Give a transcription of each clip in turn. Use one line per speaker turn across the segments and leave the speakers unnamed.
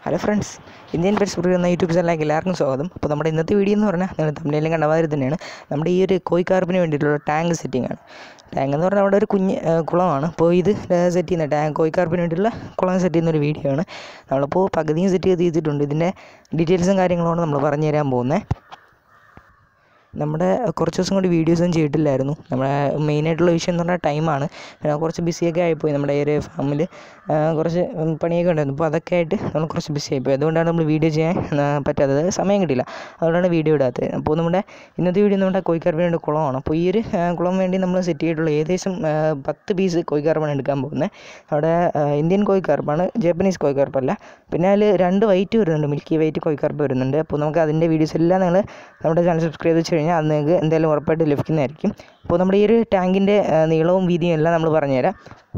hello friends Indian pets എന്ന YouTube ചാനലിലേക്ക് എല്ലാവർക്കും സ്വാഗതം അപ്പോൾ നമ്മുടെ ഇന്നത്തെ വീഡിയോ എന്ന് പറഞ്ഞാൽ നിങ്ങൾ തമിഴിലും കണ്ട മാതിരി തന്നെയാണ് നമ്മുടെ ഈ ഒരു കോഴിക്കാർപ്പിന് വേണ്ടിയിട്ടുള്ള ടാങ്ക് സെറ്റിംഗ് ആണ് ടാങ്ക് എന്ന് പറഞ്ഞാൽ അവിടെ ഒരു കുഞ്ഞ് ആ, കുളമാണ് അപ്പോൾ ഇത് സെറ്റ് ചെയ്യുന്ന ടാങ്ക് കോഴിക്കാർപ്പിന് വേണ്ടിയിട്ടുള്ള കുളം സെറ്റ് ചെയ്യുന്ന ഒരു വീഡിയോ ആണ് നമ്മളിപ്പോൾ പകുതിയും സെറ്റ് ചെയ്ത് ചെയ്തിട്ടുണ്ട് ഇതിൻ്റെ ഡീറ്റെയിൽസും കാര്യങ്ങളുമാണ് നമ്മൾ പറഞ്ഞു തരാൻ പോകുന്നത് നമ്മുടെ കുറച്ച് ദിവസം കൊണ്ട് വീഡിയോസൊന്നും ചെയ്തിട്ടില്ലായിരുന്നു നമ്മുടെ മെയിനായിട്ടുള്ള വിഷയം എന്ന് പറഞ്ഞാൽ ടൈമാണ് പിന്നെ കുറച്ച് ബിസിയൊക്കെ ആയിപ്പോയി നമ്മുടെ ഈ ഒരു ഫാമിൽ കുറച്ച് ഉം, പണിയൊക്കെ ഉണ്ടായിരുന്നു അപ്പോൾ അതൊക്കെ ആയിട്ട് നമ്മൾ കുറച്ച് ബിസി ആയിപ്പോയി അതുകൊണ്ടാണ് നമ്മൾ വീഡിയോ ചെയ്യാൻ ആ, പറ്റാത്തത് സമയം കിട്ടിയില്ല അതുകൊണ്ടാണ് വീഡിയോ ഇടാത്തത് അപ്പോൾ നമ്മുടെ ഇന്നത്തെ വീഡിയോ നമ്മുടെ കോഴിക്കാർപ്പിൻ്റെ കുളമാണ് അപ്പോൾ ഈ ഒരു ആ, കുളം വേണ്ടി നമ്മൾ സെറ്റ് ചെയ്തിട്ടുള്ള ഏകദേശം ആ, പത്ത് പീസ് കോഴിക്കാർപ്പാണ് എടുക്കാൻ പോകുന്നത് അവിടെ ആ, ഇന്ത്യൻ കോഴിക്കാർപ്പാണ് ജാപ്പനീസ് കോഴിക്കാർപ്പല്ല പിന്നെ അതിൽ രണ്ട് വൈറ്റ് വരുന്നുണ്ട് മിൽക്കി വൈറ്റ് കോഴിക്കാർപ്പ് വരുന്നുണ്ട് അപ്പോൾ നമുക്ക് അതിൻ്റെ വീഡിയോസ് എല്ലാം നിങ്ങൾ നമ്മുടെ ചാനൽ സബ്സ്ക്രൈബ് ചെയ്ത് വെച്ച് കഴിഞ്ഞാൽ അത് നിങ്ങൾക്ക് എന്തായാലും ഉറപ്പായിട്ട് ലഭിക്കുന്നതായിരിക്കും അപ്പോൾ നമ്മുടെ ഈ ഒരു ടാങ്കിൻ്റെ നീളവും വീതിയും എല്ലാം നമ്മൾ പറഞ്ഞുതരാം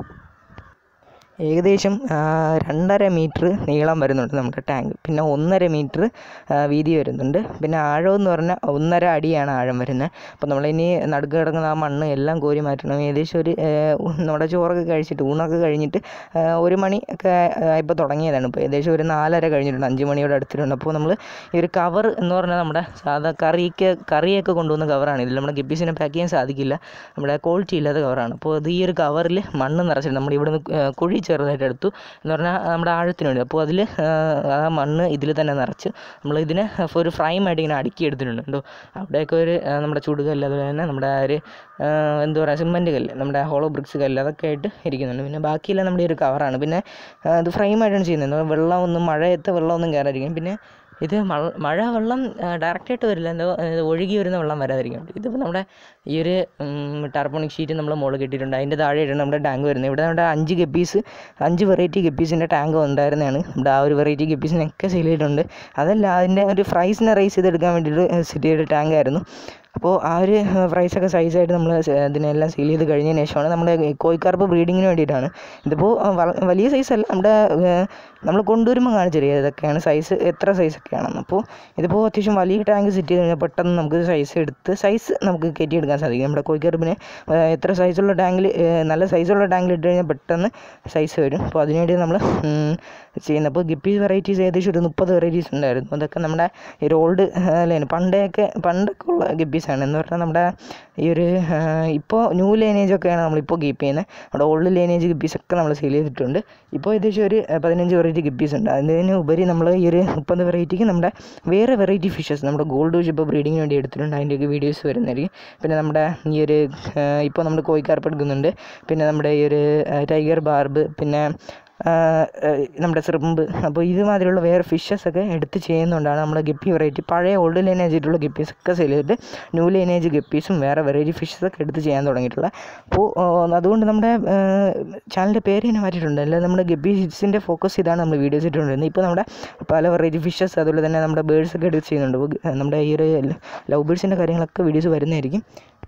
ഏകദേശം ആ, രണ്ടര മീറ്റർ നീളം വരുന്നുണ്ട് നമ്മുടെ ടാങ്ക് പിന്നെ ഒന്നര മീറ്റർ വീതി വരുന്നുണ്ട് പിന്നെ ആഴം എന്ന് പറഞ്ഞാൽ ഒന്നര അടിയാണ് ആഴം വരുന്നത് അപ്പോൾ നമ്മളിനി നടുക്ക് കിടക്കുന്ന ആ മണ്ണ് എല്ലാം കോരി മാറ്റണം ഏകദേശം ഒരു ആ, നമ്മുടെ ചോറൊക്കെ കഴിച്ചിട്ട് ഊണൊക്കെ കഴിഞ്ഞിട്ട് ആ, ഒരു മണി ഒക്കെ ഇപ്പോൾ തുടങ്ങിയതാണ് ഇപ്പോൾ ഏകദേശം ഒരു നാലര കഴിഞ്ഞിട്ടുണ്ട് അഞ്ച് മണിയോട് അടുത്തിട്ടുണ്ട് അപ്പോൾ നമ്മൾ ഈ ഒരു കവർ എന്ന് പറഞ്ഞാൽ നമ്മുടെ സാധാ കറിക്ക് കറിയൊക്കെ കൊണ്ടുവന്ന കവറാണ് ഇതിൽ നമ്മുടെ ഗിപ്പീസിനെ പാക്ക് ചെയ്യാൻ സാധിക്കില്ല നമ്മുടെ ക്വാളിറ്റി ഇല്ലാത്ത കവറാണ് അപ്പോൾ ഇത് ഈ ഒരു കവറിൽ മണ്ണ് നിറച്ചിട്ട് നമ്മൾ ഇവിടുന്ന് ആ, കുഴി ചെറുതായിട്ട് എടുത്തു എന്ന് പറഞ്ഞാൽ നമ്മുടെ ആഴത്തിന് വേണ്ടി അപ്പോൾ അതിൽ ആ മണ്ണ് ഇതിൽ തന്നെ നിറച്ച് നമ്മൾ ഇതിനെ ഒരു ഫ്രൈമായിട്ട് ഇങ്ങനെ അടുക്കി എടുത്തിട്ടുണ്ട് കേട്ടോ അവിടെയൊക്കെ ഒരു ആ, നമ്മുടെ ചുടുകല്ല് അതുപോലെ തന്നെ നമ്മുടെ ആ ഒരു ആ, എന്താ പറയുക സിമൻറ്റ് കല്ല് നമ്മുടെ ഹോളോ ബ്രിക്സ് കല്ല് അതൊക്കെ ആയിട്ട് ഇരിക്കുന്നുണ്ട് പിന്നെ ബാക്കിയെല്ലാം നമ്മുടെ ഈ ഒരു കവറാണ് പിന്നെ ആ, ഇത് ഫ്രൈമായിട്ടാണ് ചെയ്യുന്നത് വെള്ളം ഒന്നും മഴയത്ത് വെള്ളമൊന്നും കയറാതിരിക്കും പിന്നെ ഇത് മഴ മഴ വെള്ളം ഡയറക്റ്റായിട്ട് വരില്ല എന്തോ ഇത് ഒഴുകി വരുന്ന വെള്ളം വരാതിരിക്കും ഇതിപ്പോൾ നമ്മുടെ ഈ ഒരു ടർബോണിക് ഷീറ്റ് നമ്മൾ മുകളിൽ കെട്ടിയിട്ടുണ്ട് അതിൻ്റെ താഴെയായിട്ടാണ് നമ്മുടെ ടാങ്ക് വരുന്നത് ഇവിടെ നമ്മുടെ അഞ്ച് ഗപ്പീസ് അഞ്ച് വെറൈറ്റി ഗപ്പീസിൻ്റെ ടാങ്ക് ഉണ്ടായിരുന്നതാണ് നമ്മുടെ ആ ഒരു വെറൈറ്റി ഗപ്പീസിനൊക്കെ സെയിൽ ചെയ്തിട്ടുണ്ട് അതല്ല അതിൻ്റെ ഒരു ഫ്രൈസിനെ റൈസ് ചെയ്തെടുക്കാൻ വേണ്ടിയിട്ട് സെറ്റ് ചെയ്ത ടാങ്ക് ആയിരുന്നു അപ്പോൾ ആ ഒരു പ്രൈസൊക്കെ സൈസായിട്ട് നമ്മൾ ഇതിനെല്ലാം സീൽ ചെയ്ത് കഴിഞ്ഞതിന് ശേഷമാണ് നമ്മുടെ കോഴിക്കാർപ്പ് ബ്രീഡിങ്ങിന് വേണ്ടിയിട്ടാണ് ഇതിപ്പോൾ വള- വലിയ സൈസല്ല നമ്മുടെ നമ്മൾ കൊണ്ടുവരുമ്പോൾ കാണിച്ചറിയാം ഇതൊക്കെയാണ് സൈസ് എത്ര സൈസൊക്കെയാണെന്ന് അപ്പോൾ ഇതിപ്പോൾ അത്യാവശ്യം വലിയ ടാങ്ക് സെറ്റ് ചെയ്ത് കഴിഞ്ഞാൽ പെട്ടെന്ന് നമുക്ക് സൈസ് എടുത്ത് സൈസ് നമുക്ക് കയറ്റിയെടുക്കാൻ സാധിക്കും നമ്മുടെ കോഴിക്കാർപ്പിന് എത്ര സൈസുള്ള ടാങ്കിൽ നല്ല സൈസുള്ള ടാങ്കിൽ ഇട്ട് കഴിഞ്ഞാൽ പെട്ടെന്ന് സൈസ് വരും അപ്പോൾ അതിനുവേണ്ടി നമ്മൾ ചെയ്യുന്നത് അപ്പോൾ ഗപ്പി വെറൈറ്റീസ് ഏകദേശം ഒരു മുപ്പത് വെറൈറ്റീസ് ഉണ്ടായിരുന്നു അതൊക്കെ നമ്മുടെ ഈ ഒരു ഓൾഡ് ലൈൻ പണ്ടൊക്കെ പണ്ടൊക്കെ ഉള്ള ഗപ്പീസാണ് എന്ന് പറഞ്ഞാൽ നമ്മുടെ ഈ ഒരു ഇപ്പോൾ ന്യൂ ലൈനേജ് ഒക്കെയാണ് നമ്മളിപ്പോൾ കീപ്പ് ചെയ്യുന്നത് നമ്മുടെ ഓൾഡ് ലൈനേജ് ഗപ്പീസ് ഒക്കെ നമ്മൾ സെയിൽ ചെയ്തിട്ടുണ്ട് ഇപ്പോൾ ഏകദേശം ഒരു ഏഹ്, പതിനഞ്ച് വെറൈറ്റി ഗപ്പീസ് ഉണ്ട് അതിന് ഉപരി നമ്മൾ ഈ ഒരു മുപ്പത് വെറൈറ്റിക്ക് നമ്മുടെ വേറെ വെറൈറ്റി ഫിഷസ് നമ്മുടെ ഗോൾഡ് ഫിഷ് ഇപ്പോൾ ബ്രീഡിങ്ങിന് വേണ്ടി എടുത്തിട്ടുണ്ട് അതിൻ്റെയൊക്കെ വീഡിയോസ് വരുന്നതായിരിക്കും പിന്നെ നമ്മുടെ ഈ ഒരു ഏഹ്, ഇപ്പോൾ നമ്മൾ കോഴിക്കാർപ്പ് എടുക്കുന്നുണ്ട് പിന്നെ നമ്മുടെ ഈ ഒരു ഏഹ്, ടൈഗർ ബാർബ് പിന്നെ ആ, ഏഹ്, നമ്മുടെ ശ്രിമ്പ് അപ്പോൾ ഇതുമാതിരിയുള്ള വേറെ ഫിഷസ് ഒക്കെ എടുത്ത് ചെയ്യുന്നതുകൊണ്ടാണ് നമ്മുടെ ഗപ്പി വെറൈറ്റി പഴയ ഓൾഡ് ലൈനേജ് ആയിട്ടുള്ള ഗപ്പീസ് ഒക്കെ സെയിൽ ചെയ്തിട്ട് ന്യൂ ലൈനേജ് ഗപ്പീസും വേറെ വെറൈറ്റി ഫിഷസ് ഒക്കെ എടുത്ത് ചെയ്യാൻ തുടങ്ങിയിട്ടുള്ളത് അപ്പോൾ ആ, അതുകൊണ്ട് നമ്മുടെ ചാനലിൻ്റെ പേര് തന്നെ മാറ്റിയിട്ടുണ്ട് അല്ലാതെ നമ്മുടെ ഗപ്പി ഹിറ്റ്സിൻ്റെ ഫോക്കസ് ചെയ്താണ് നമ്മൾ വീഡിയോസ് ഇട്ടുകൊണ്ടിരുന്നത് ഇപ്പോൾ നമ്മുടെ പല വെറൈറ്റി ഫിഷസ് അതുപോലെ തന്നെ നമ്മുടെ ബേഡ്സ് ഒക്കെ എടുത്ത് ചെയ്യുന്നുണ്ട് അപ്പോൾ ഗ- നമ്മുടെ ഈ ഒരു ലവ് ബേഡ്സിൻ്റെ കാര്യങ്ങളൊക്കെ വീഡിയോസ് വരുന്നതായിരിക്കും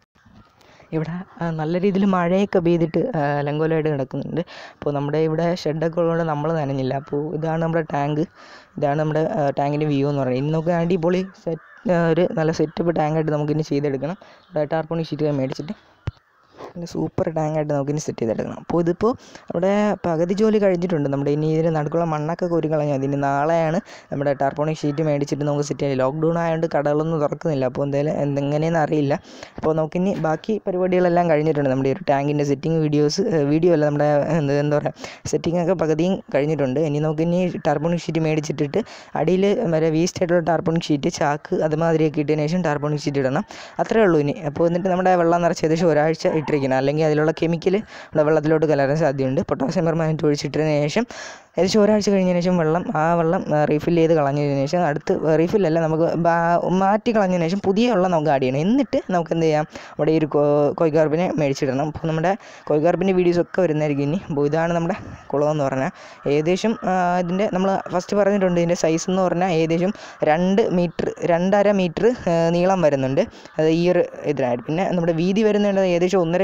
ഇവിടെ ആ, നല്ല രീതിയിൽ മഴയൊക്കെ പെയ്തിട്ട് ആ, അലങ്കോലമായിട്ട് കിടക്കുന്നുണ്ട് അപ്പോൾ നമ്മുടെ ഇവിടെ ഷെഡൊക്കെ ഉള്ളതുകൊണ്ട് നമ്മൾ നനഞ്ഞില്ല അപ്പോൾ ഇതാണ് നമ്മുടെ ടാങ്ക് ഇതാണ് നമ്മുടെ ടാങ്കിൻ്റെ വ്യൂ എന്ന് പറയുന്നത് ഇന്നൊക്കെ അടിപൊളി സെറ്റ് ഒരു നല്ല സെറ്റപ്പ് ടാങ്കായിട്ട് നമുക്കിനി ചെയ്തെടുക്കണം ടാർപ്പോണി ഷീറ്റ് മേടിച്ചിട്ട് നല്ല സൂപ്പർ ടാങ്കായിട്ട് നമുക്കിനി സെറ്റ് ചെയ്തെടുക്കണം അപ്പോൾ ഇതിപ്പോൾ നമ്മുടെ പകുതി ജോലി കഴിഞ്ഞിട്ടുണ്ട് നമ്മുടെ ഇനി ഇതിന് നടുക്കുള്ള മണ്ണൊക്കെ കോരി കളഞ്ഞാൽ മതി ഇനി നാളെയാണ് നമ്മുടെ ടാർപ്പോണിക് ഷീറ്റ് മേടിച്ചിട്ട് നമുക്ക് സെറ്റ് ചെയ്യാം ലോക്ക്ഡൗൺ ആയതുകൊണ്ട് കടകളൊന്നും തുറക്കുന്നില്ല അപ്പോൾ എന്തായാലും എന്തെങ്ങനെയെന്ന് അറിയില്ല അപ്പോൾ നമുക്കിനി ബാക്കി പരിപാടികളെല്ലാം കഴിഞ്ഞിട്ടുണ്ട് നമ്മുടെ ഈ ഒരു ടാങ്കിൻ്റെ സെറ്റിംഗ് വീഡിയോസ് വീഡിയോ അല്ല നമ്മുടെ എന്ത് എന്താ പറയുക സെറ്റിംഗ് ഒക്കെ പകുതിയും കഴിഞ്ഞിട്ടുണ്ട് ഇനി നമുക്കിനി ടാർപ്പോണിക് ഷീറ്റ് മേടിച്ചിട്ടിട്ട് അടിയിൽ വരെ വേസ്റ്റ് ആയിട്ടുള്ള ടാർപ്പോണിക് ഷീറ്റ് ചാക്ക് അതുമാതിരിയൊക്കെ ഇട്ടതിന് ശേഷം ടാർപ്പോണിക് ഷീറ്റ് ഇടണം അത്രേ ഉള്ളൂ ഇനി അപ്പോൾ എന്നിട്ട് നമ്മുടെ വെള്ളം നിറച്ച് ഏകദേശം ഒരാഴ്ച ഇട്ടിരിക്കണം അല്ലെങ്കിൽ അതിലുള്ള കെമിക്കൽ നമ്മുടെ വെള്ളത്തിലോട്ട് കലരാൻ സാധ്യതയുണ്ട് പൊട്ടാസ്യം പെർമാനറ്റ് ഒഴിച്ചിട്ടതിന് ശേഷം ഏകദേശം ഒരാഴ്ച കഴിഞ്ഞതിന് ശേഷം വെള്ളം ആ വെള്ളം റീഫിൽ ചെയ്ത് കളഞ്ഞതിന് ശേഷം അടുത്ത് റീഫില്ലല്ല നമുക്ക് ബാ- മാറ്റി കളഞ്ഞതിന് ശേഷം പുതിയ വെള്ളം നമുക്ക് ആഡ് ചെയ്യണം എന്നിട്ട് നമുക്ക് എന്ത് ചെയ്യാം അവിടെ ഈ ഒരു കോഴിക്കാർപ്പിനെ മേടിച്ചിടണം അപ്പോൾ നമ്മുടെ കോഴിക്കാർപ്പിൻ്റെ വീഡിയോസ് ഒക്കെ വരുന്നതായിരിക്കും ഇനി അപ്പോൾ ഇതാണ് നമ്മുടെ കുളം എന്ന് പറഞ്ഞാൽ ഏകദേശം ആ, ഇതിൻ്റെ നമ്മൾ ഫസ്റ്റ് പറഞ്ഞിട്ടുണ്ട് ഇതിൻ്റെ സൈസ് എന്ന് പറഞ്ഞാൽ ഏകദേശം രണ്ട് മീറ്റർ രണ്ടര മീറ്റർ നീളം വരുന്നുണ്ട് അത് ഈ ഒരു ഇതിനായിട്ട് പിന്നെ നമ്മുടെ വീതി വരുന്നുണ്ട് ഏകദേശം ഒന്നര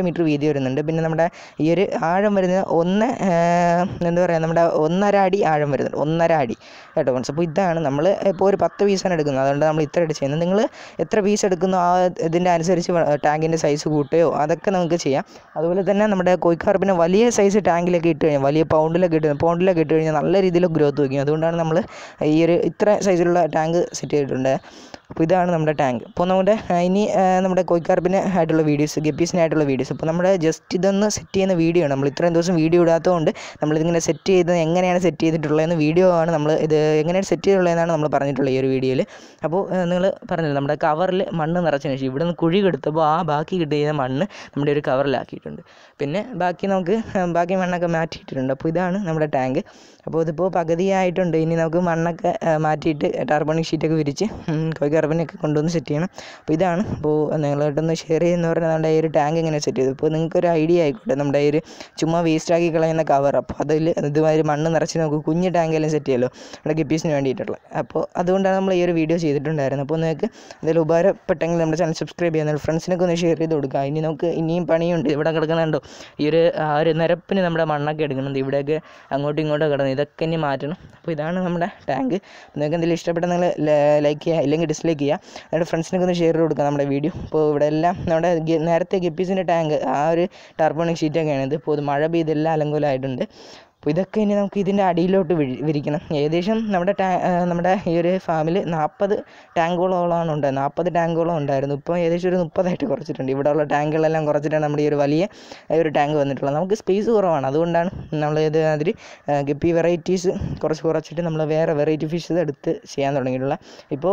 മീറ്റർ വീതി വരുന്നുണ്ട് പിന്നെ നമ്മുടെ ഈ ഒരു ആഴം വരുന്നത് ഒന്ന് ഏഹ്, എന്താ പറയുക നമ്മുടെ ഒന്നര അടി ആഴം വരുന്നുണ്ട് ഒന്നര അടി കേട്ടോ ഫ്രണ്ട്സ് അപ്പോൾ ഇതാണ് നമ്മൾ ഇപ്പോൾ ഒരു പത്ത് പീസാണ് എടുക്കുന്നത് അതുകൊണ്ട് നമ്മൾ ഇത്ര അടി ചെയ്യുന്നത് നിങ്ങൾ എത്ര പീസ് എടുക്കുന്നോ ആ ഇതിൻ്റെ അനുസരിച്ച് ടാങ്കിൻ്റെ സൈസ് കൂട്ടുകയോ അതൊക്കെ നമുക്ക് ചെയ്യാം അതുപോലെ തന്നെ നമ്മുടെ കോഴിക്കാർപ്പിന് വലിയ സൈസ് ടാങ്കിലൊക്കെ ഇട്ട് കഴിഞ്ഞാൽ വലിയ പൗണ്ടിലൊക്കെ ഇട്ട് പൗണ്ടിലൊക്കെ ഇട്ട് കഴിഞ്ഞാൽ നല്ല രീതിയിൽ ഗ്രോത്ത് വയ്ക്കും അതുകൊണ്ടാണ് നമ്മൾ ഈ ഒരു ഇത്ര സൈസിലുള്ള ടാങ്ക് സെറ്റ് ചെയ്തിട്ടുണ്ട് അപ്പോൾ ഇതാണ് നമ്മുടെ ടാങ്ക് അപ്പോൾ നമ്മുടെ ആ, ഇനി ആ, നമ്മുടെ കോഴിക്കാർപ്പിന് ആയിട്ടുള്ള വീഡിയോസ് ഗപ്പീസിനായിട്ടുള്ള വീഡിയോസ് അപ്പോൾ നമ്മുടെ ജസ്റ്റ് ഇതൊന്ന് സെറ്റ് ചെയ്യുന്ന വീഡിയോ ആണ് നമ്മൾ ഇത്രയും ദിവസം വീഡിയോ ഇടാത്തതുകൊണ്ട് നമ്മളിതിങ്ങനെ സെറ്റ് ചെയ്ത് എങ്ങനെയാണ് സെറ്റ് ചെയ്തിട്ടുള്ളതെന്ന് വീഡിയോ ആണ് നമ്മൾ ഇത് എങ്ങനെയാണ് സെറ്റ് ചെയ്തിട്ടുള്ളതെന്നാണ് നമ്മൾ പറഞ്ഞിട്ടുള്ളത് ഈ ഒരു വീഡിയോയിൽ അപ്പോൾ നിങ്ങൾ പറഞ്ഞില്ല നമ്മുടെ കവറിൽ മണ്ണ് നിറച്ചതിന് ശേഷം ഇവിടെ നിന്ന് കുഴി കൊടുത്തപ്പോൾ ആ ബാക്കി കിട്ടിയ മണ്ണ് നമ്മുടെ ഒരു കവറിലാക്കിയിട്ടുണ്ട് പിന്നെ ബാക്കി നമുക്ക് ആ, ബാക്കി മണ്ണൊക്കെ മാറ്റിയിട്ടുണ്ട് അപ്പോൾ ഇതാണ് നമ്മുടെ ടാങ്ക് അപ്പോൾ ഇതിപ്പോൾ പകുതിയായിട്ടുണ്ട് ഇനി നമുക്ക് മണ്ണൊക്കെ ആ, മാറ്റിയിട്ട് ടർബണിക് ഷീറ്റൊക്കെ വിരിച്ച് കോഴിക്കറപ്പിനൊക്കെ കൊണ്ടുവന്ന് സെറ്റ് ചെയ്യണം അപ്പോൾ ഇതാണ് അപ്പോൾ നിങ്ങളായിട്ടൊന്ന് ഷെയർ ചെയ്യുന്ന പറഞ്ഞാൽ നമ്മുടെ ഈ ഒരു ടാങ്ക് എങ്ങനെ സെറ്റ് ചെയ്തു ഇപ്പോൾ നിങ്ങൾക്കൊരു ഐഡിയ ആയിക്കോട്ടെ നമ്മുടെ ഈ ഒരു ചുമ്മാ വേസ്റ്റ് ആക്കി കളയുന്ന കവർ അപ്പോൾ അതിൽ ഇതുമാതിരി മണ്ണ് നിറച്ച് നമുക്ക് കുഞ്ഞ് ടാങ്കെല്ലാം സെറ്റ് ചെയ്യാമല്ലോ നമ്മുടെ ഗപ്പീസിന് വേണ്ടിയിട്ടുള്ള അപ്പോൾ അതുകൊണ്ടാണ് നമ്മൾ ഈ ഒരു വീഡിയോ ചെയ്തിട്ടുണ്ടായിരുന്നത് അപ്പോൾ നിങ്ങൾക്ക് എന്തെങ്കിലും ഉപകാരപ്പെട്ടെങ്കിൽ നമ്മുടെ ചാനൽ സബ്സ്ക്രൈബ് ചെയ്യുന്ന ഫ്രണ്ട്സിനൊക്കെ ഒന്ന് ഷെയർ ചെയ്ത് കൊടുക്കുക ഇനി നമുക്ക് ഇനിയും പണിയുണ്ട് ഇവിടെ കിടക്കുന്നുണ്ടോ ഈ ഒരു ആ ഒരു നിരപ്പിന് നമ്മുടെ മണ്ണൊക്കെ എടുക്കുന്നുണ്ട് ഇവിടെയൊക്കെ അങ്ങോട്ടും ഇങ്ങോട്ടും കിടന്നു ഇതൊക്കെ ഇനി മാറ്റണം അപ്പോൾ ഇതാണ് നമ്മുടെ ടാങ്ക് നിങ്ങൾക്ക് എന്തെങ്കിലും ഇഷ്ടപ്പെട്ട നിങ്ങൾ ലൈക്ക് ചെയ്യുക ഇല്ലെങ്കിൽ ഡിസ്ലൈക്ക് ചെയ്യുക എന്നിട്ട് ഫ്രണ്ട്സിനൊക്കെ ഒന്ന് ഷെയർ കൊടുക്കുക നമ്മുടെ വീഡിയോ ഇപ്പോൾ ഇവിടെ എല്ലാം നമ്മുടെ ഗ- നേരത്തെ ഗപ്പീസിൻ്റെ ടാങ്ക് ആ ഒരു ടർബോണിക് ഷീറ്റൊക്കെയാണ് ഇത് ഇപ്പോൾ ഇത് മഴ പെയ്തെല്ലാം അലങ്കോലമായിട്ടുണ്ട് അപ്പോൾ ഇതൊക്കെ ഇനി നമുക്ക് ഇതിൻ്റെ അടിയിലോട്ട് വിരി വിരിക്കണം ഏകദേശം നമ്മുടെ ടാ ആ, നമ്മുടെ ഈ ഒരു ഫാമിൽ നാൽപ്പത് ടാങ്കുകളോളമാണ് ഉണ്ട് നാൽപ്പത് ടാങ്കുകളും ഉണ്ടായിരുന്നു ഇപ്പോൾ ഏകദേശം ഒരു മുപ്പതായിട്ട് കുറച്ചിട്ടുണ്ട് ഇവിടെയുള്ള ടാങ്കുകളെല്ലാം കുറച്ചിട്ടാണ് നമ്മുടെ ഈ ഒരു വലിയ ഈ ഒരു ടാങ്ക് വന്നിട്ടുള്ളത് നമുക്ക് സ്പേസ് കുറവാണ് അതുകൊണ്ടാണ് നമ്മൾ ഇത് അതിൽ ഗപ്പി വെറൈറ്റീസ് കുറച്ച് കുറച്ചിട്ട് നമ്മൾ വേറെ വെറൈറ്റി ഫിഷസ് എടുത്ത് ചെയ്യാൻ തുടങ്ങിയിട്ടുള്ളത് ഇപ്പോൾ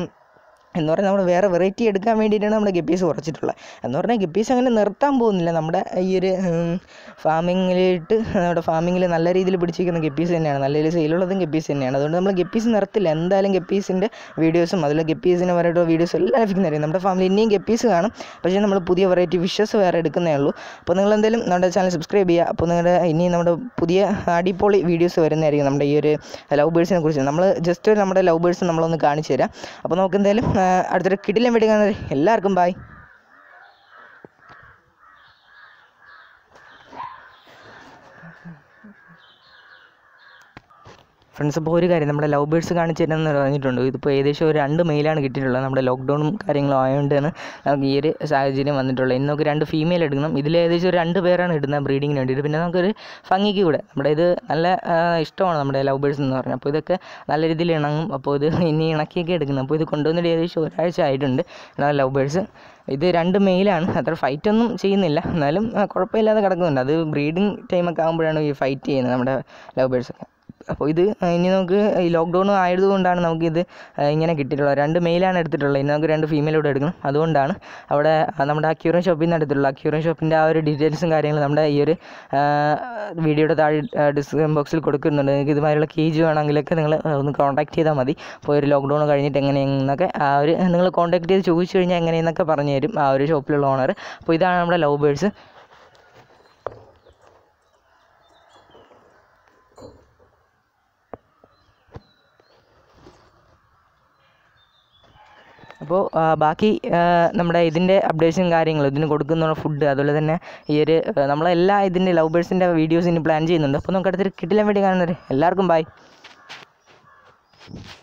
എന്ന് പറഞ്ഞാൽ നമ്മൾ വേറെ വെറൈറ്റി എടുക്കാൻ വേണ്ടിയിട്ടാണ് നമ്മൾ ഗപ്പീസ് കുറച്ചിട്ടുള്ളത് എന്ന് പറഞ്ഞാൽ ഗപ്പീസ് അങ്ങനെ നിർത്താൻ പോകുന്നില്ല നമ്മുടെ ഈ ഒരു ഫാമിങ്ങിലിട്ട് നമ്മുടെ ഫാമിങ്ങിൽ നല്ല രീതിയിൽ പിടിച്ചിരിക്കുന്ന ഗപ്പീസ് തന്നെയാണ് നല്ല രീതിയിൽ സെയിലുള്ളതും ഗപ്പീസ് തന്നെയാണ് അതുകൊണ്ട് നമ്മൾ ഗപ്പീസ് നിർത്തില്ല എന്തായാലും ഗപ്പീസിൻ്റെ വീഡിയോസും അതിൽ ഗപ്പീസിന് വരെയുള്ള വീഡിയോസും എല്ലാം ലഭിക്കുന്നതായിരിക്കും നമ്മുടെ ഫാമിലി ഇനിയും ഗപ്പീസ് കാണും പക്ഷേ നമ്മൾ പുതിയ വെറൈറ്റി ഫിഷസ് വേറെ എടുക്കുന്നേ ഉള്ളൂ അപ്പോൾ നിങ്ങൾ എന്തായാലും നമ്മുടെ ചാനൽ സബ്സ്ക്രൈബ് ചെയ്യുക അപ്പോൾ നിങ്ങളുടെ ഇനി നമ്മുടെ പുതിയ അടിപൊളി വീഡിയോസ് വരുന്നതായിരിക്കും നമ്മുടെ ഈ ഒരു ലവ് ബേഴ്സിനെ കുറിച്ച് നമ്മൾ ജസ്റ്റ് നമ്മുടെ ലവ് ബേഴ്സ് നമ്മളൊന്ന് കാണിച്ചു തരാം അപ്പോൾ നമുക്ക് എന്തായാലും ആ, അടുത്തൊരു കിടിലം വീഡിയോ കാണുന്നത് എല്ലാവർക്കും ബൈ ഫ്രണ്ട്സ് ഇപ്പോൾ ഒരു കാര്യം നമ്മുടെ ലവ് ബേഴ്സ് കാണിച്ചു തരാമെന്ന് പറഞ്ഞിട്ടുണ്ട് ഇതിപ്പോൾ ഏകദേശം ഒരു രണ്ട് മെയിലാണ് കിട്ടിയിട്ടുള്ളത് നമ്മുടെ ലോക്ക്ഡൗണും കാര്യങ്ങളും ആയതുകൊണ്ടാണ് നമുക്ക് ഈ ഒരു സാഹചര്യം വന്നിട്ടുള്ളത് ഇന്ന് നമുക്ക് രണ്ട് ഫീമെയിൽ എടുക്കണം ഇതിൽ ഏകദേശം ഒരു രണ്ട് പേരാണ് ഇടുന്നത് ബ്രീഡിങ്ങിന് വേണ്ടിയിട്ട് പിന്നെ നമുക്കൊരു ഭംഗിക്ക് കൂടെ നമ്മുടെ ഇത് നല്ല ആ, ഇഷ്ടമാണ് നമ്മുടെ ലവ് ബേഴ്സ് എന്ന് പറഞ്ഞാൽ അപ്പോൾ ഇതൊക്കെ നല്ല രീതിയിൽ ഇണങ്ങും അപ്പോൾ ഇത് ഇനി ഇണക്കിയൊക്കെ എടുക്കുന്നത് അപ്പോൾ ഇത് കൊണ്ടുവന്നിട്ട് ഏകദേശം ഒരാഴ്ച ആയിട്ടുണ്ട് ലവ് ബേഴ്സ് ഇത് രണ്ട് മെയിലാണ് അത്ര ഫൈറ്റ് ഒന്നും ചെയ്യുന്നില്ല എന്നാലും ആ, കുഴപ്പമില്ലാതെ കിടക്കുന്നുണ്ട് അത് ബ്രീഡിങ് ടൈമൊക്കെ ആകുമ്പോഴാണ് ഈ ഫൈറ്റ് ചെയ്യുന്നത് നമ്മുടെ ലവ് ബേഴ്സൊക്കെ അപ്പോൾ ഇത് ഇനി നമുക്ക് ഈ ലോക്ക്ഡൗൺ ആയതുകൊണ്ടാണ് നമുക്കിത് ഇങ്ങനെ കിട്ടിയിട്ടുള്ളത് രണ്ട് മെയിലാണ് എടുത്തിട്ടുള്ളത് ഇനി നമുക്ക് രണ്ട് ഫീമെയിലൂടെ എടുക്കണം അതുകൊണ്ടാണ് അവിടെ ആ, നമ്മുടെ അക്യൂറൻ ഷോപ്പിൽ നിന്ന് എടുത്തിട്ടുള്ളത് അക്യൂറൻ ഷോപ്പിൻ്റെ ആ ഒരു ഡീറ്റെയിൽസും കാര്യങ്ങളും നമ്മുടെ ഈ ഒരു ആ, വീഡിയോയുടെ താഴെ ഡിസ്ക്രിപ്ഷൻ ബോക്സിൽ കൊടുക്കുന്നുണ്ട് നിങ്ങൾക്ക് ഇതുമാതിരിയുള്ള കേജ് വേണമെങ്കിലൊക്കെ നിങ്ങൾ ഒന്ന് കോൺടാക്ട് ചെയ്താൽ മതി അപ്പോൾ ഒരു ലോക്ക്ഡൗൺ കഴിഞ്ഞിട്ട് എങ്ങനെയെന്നൊക്കെ ആ ഒരു നിങ്ങൾ കോൺടാക്ട് ചെയ്ത് ചോദിച്ചു കഴിഞ്ഞാൽ എങ്ങനെയെന്നൊക്കെ പറഞ്ഞു തരും ആ ഒരു ഷോപ്പിലുള്ള ഓണർ അപ്പോൾ ഇതാണ് നമ്മുടെ ലവ് ബേഴ്സ് അപ്പോൾ ആ, ബാക്കി ആ, നമ്മുടെ ഇതിൻ്റെ അപ്ഡേഷൻ കാര്യങ്ങളും ഇതിന് കൊടുക്കുന്ന ഫുഡ് അതുപോലെ തന്നെ ഈ ഒരു ആ, നമ്മളെല്ലാ ഇതിൻ്റെ ലവ് ബേഴ്സിൻ്റെ വീഡിയോസ് ഇനി പ്ലാൻ ചെയ്യുന്നുണ്ട് അപ്പോൾ നമുക്ക് അടുത്തൊരു കിട്ടില്ല വേണ്ടി കാണുന്നവർ എല്ലാവർക്കും ബൈ